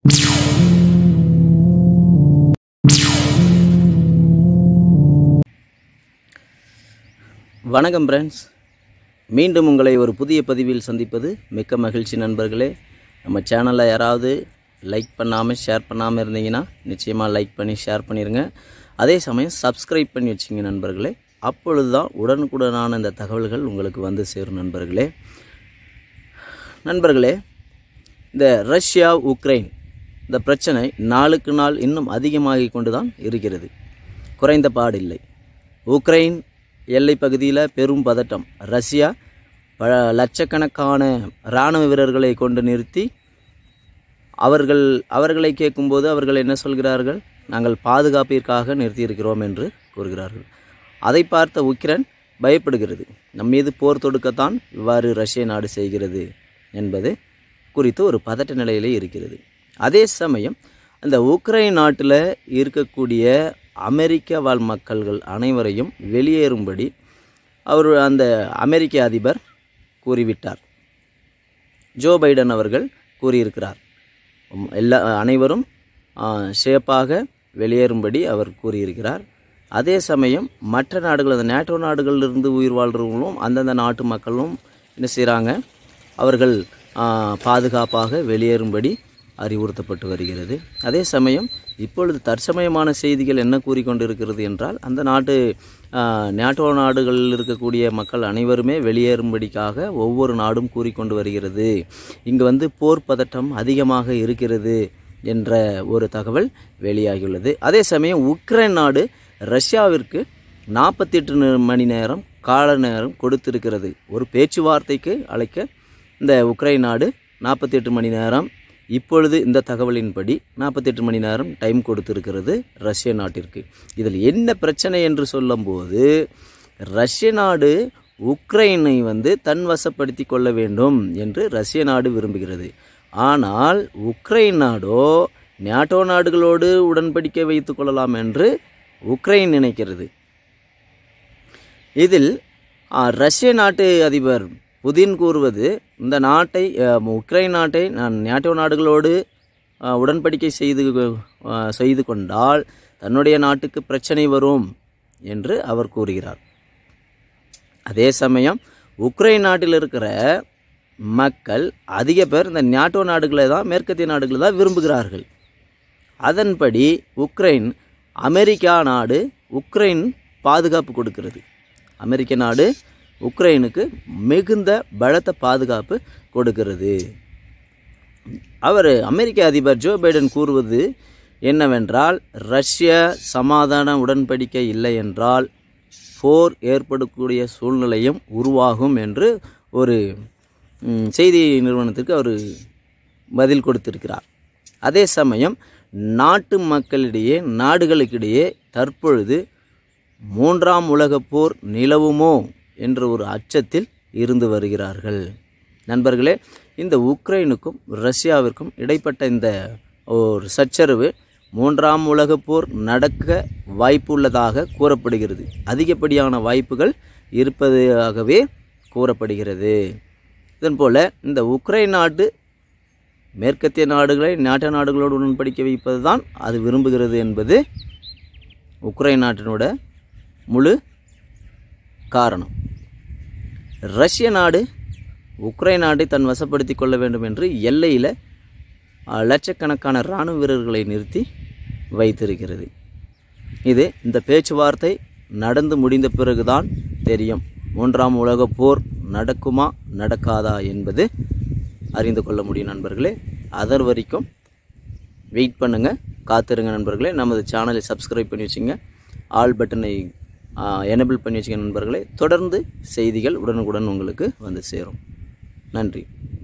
வணக்கம் ஃப்ரெண்ட்ஸ் மீண்டும் உங்களை ஒரு புதிய பதிவில் சந்திப்பது மிக்க மகிழ்ச்சி நண்பர்களே நம்ம சேனலை யாராவது லைக் பண்ணாமல் ஷேர் பண்ணாமல் இருந்தீங்கன்னா நிச்சயமாக லைக் பண்ணி ஷேர் பண்ணிடுங்க அதே சமயம் சப்ஸ்கிரைப் பண்ணி வச்சிங்க நண்பர்களே அப்பொழுது தான் உடனுக்குடனான இந்த தகவல்கள் உங்களுக்கு வந்து சேரும் நண்பர்களே நண்பர்களே இந்த ரஷ்யா உக்ரைன் இந்த பிரச்சனை நாளுக்கு நாள் இன்னும் அதிகமாகி கொண்டு தான் இருக்கிறது குறைந்த பாடில்லை உக்ரைன் எல்லை பகுதியில் பெரும் பதட்டம் ரஷ்யா பல லட்சக்கணக்கான இராணுவ வீரர்களை கொண்டு நிறுத்தி அவர்கள் அவர்களை கேட்கும்போது அவர்கள் என்ன சொல்கிறார்கள் நாங்கள் பாதுகாப்பிற்காக நிறுத்தியிருக்கிறோம் என்று கூறுகிறார்கள் அதை பார்த்த உக்ரைன் பயப்படுகிறது நம் மீது போர் தொடுக்கத்தான் இவ்வாறு ரஷ்ய நாடு செய்கிறது என்பது குறித்து ஒரு பதட்ட நிலையிலே இருக்கிறது அதே சமயம் அந்த உக்ரைன் நாட்டில் இருக்கக்கூடிய அமெரிக்க வாழ் மக்கள்கள் அனைவரையும் வெளியேறும்படி அவர் அந்த அமெரிக்க அதிபர் கூறிவிட்டார் ஜோ பைடன் அவர்கள் கூறியிருக்கிறார் உம், எல்லா அனைவரும் சேஃபாக வெளியேறும்படி அவர் கூறியிருக்கிறார் அதே சமயம் மற்ற நாடுகள் அந்த நேட்டோ நாடுகளிலிருந்து உயிர் வாழ்கிறவங்களும் அந்தந்த நாட்டு மக்களும் என்ன செய்கிறாங்க அவர்கள் ஆ, பாதுகாப்பாக வெளியேறும்படி அறிவுறுத்தப்பட்டு வருகிறது அதே சமயம் இப்பொழுது தற்சமயமான செய்திகள் என்ன கூறிக்கொண்டிருக்கிறது என்றால் அந்த நாட்டு ஆ, நேட்டோ நாடுகளில் இருக்கக்கூடிய மக்கள் அனைவருமே வெளியேறும்படிக்காக ஒவ்வொரு நாடும் கூறிக்கொண்டு வருகிறது இங்கு வந்து போர் பதட்டம் அதிகமாக இருக்கிறது என்ற ஒரு தகவல் வெளியாகியுள்ளது அதே சமயம் உக்ரைன் நாடு ரஷ்யாவிற்கு நாற்பத்தி எட்டு மணி நேரம் கால நேரம் கொடுத்திருக்கிறது ஒரு பேச்சுவார்த்தைக்கு அழைக்க இந்த உக்ரைன் நாடு நாற்பத்தி எட்டு மணி நேரம் இப்பொழுது இந்த தகவலின்படி நாற்பத்தெட்டு மணி நேரம் டைம் கொடுத்திருக்கிறது ரஷ்ய நாட்டிற்கு இதில் என்ன பிரச்சனை என்று சொல்லும்போது ரஷ்ய நாடு உக்ரைனை வந்து தன் வசப்படுத்தி கொள்ள வேண்டும் என்று ரஷ்ய நாடு விரும்புகிறது ஆனால் உக்ரைன் நாடோ நேட்டோ நாடுகளோடு உடன்படிக்கை வைத்துக் கொள்ளலாம் என்று உக்ரைன் நினைக்கிறது இதில் ஆ, ரஷ்ய நாட்டு அதிபர் புதின் கூறுவது இந்த நாட்டை அ, உக்ரைன் நாட்டை நான் நேட்டோ நாடுகளோடு அ, உடன்படிக்கை செய்து அ, செய்து கொண்டால் தன்னுடைய நாட்டுக்கு பிரச்சனை வரும் என்று அவர் கூறுகிறார் அதே சமயம் உக்ரைன் நாட்டில் இருக்கிற மக்கள் அதிக பேர் இந்த நேட்டோ நாடுகளை தான் மேற்கத்திய நாடுகளை தான் விரும்புகிறார்கள் அதன்படி உக்ரைன் அமெரிக்கா நாடு உக்ரைன் பாதுகாப்பு கொடுக்கிறது அமெரிக்க நாடு உக்ரைனுக்கு மிகுந்த பலத்த பாதுகாப்பு கொடுக்கிறது அவர் அமெரிக்க அதிபர் ஜோ பைடன் கூறுவது என்னவென்றால் ரஷ்ய சமாதான உடன்படிக்கை இல்லை என்றால் போர் ஏற்படக்கூடிய சூழ்நிலையும் உருவாகும் என்று ஒரு ம், செய்தி நிறுவனத்திற்கு அவர் பதில் கொடுத்திருக்கிறார் அதே சமயம் நாட்டு மக்களிடையே நாடுகளுக்கிடையே தற்பொழுது மூன்றாம் உலகப் போர் நிலவுமோ என்ற ஒரு அச்சத்தில் இருந்து வருகிறார்கள் நண்பர்களே இந்த உக்ரைனுக்கும் ரஷ்யாவிற்கும் இடைப்பட்ட இந்த ஒரு சச்சரவு மூன்றாம் உலகப் போர் நடக்க வாய்ப்புள்ளதாக கூறப்படுகிறது அதிகப்படியான வாய்ப்புகள் இருப்பதாகவே கூறப்படுகிறது இதன் போல இந்த உக்ரைன் நாட்டு மேற்கத்திய நாடுகளை நாட்ட நாடுகளோடு உடன்படிக்கை வைப்பது தான் அது விரும்புகிறது என்பது உக்ரைன் நாட்டினோட முழு காரணம் ரஷ்ய நாடு உக்ரைன் நாட்டை தன் வசப்படுத்தி கொள்ள வேண்டும் என்று எல்லையில் அஹ், லட்சக்கணக்கான இராணுவ வீரர்களை நிறுத்தி வைத்திருக்கிறது இது இந்த பேச்சுவார்த்தை நடந்து முடிந்த பிறகுதான் தெரியும் மூன்றாம் உலகப் போர் நடக்குமா நடக்காதா என்பது அறிந்து கொள்ள முடியும் நண்பர்களே அதர் வரைக்கும் வெயிட் பண்ணுங்கள் காத்திருங்க நண்பர்களே நமது சேனலை சப்ஸ்கிரைப் பண்ணி வச்சுங்க ஆல் பட்டனை எனபிள் பண்ணி வச்சுங்க நண்பர்களே தொடர்ந்து செய்திகள் உடனுக்குடன் உங்களுக்கு வந்து சேரும் நன்றி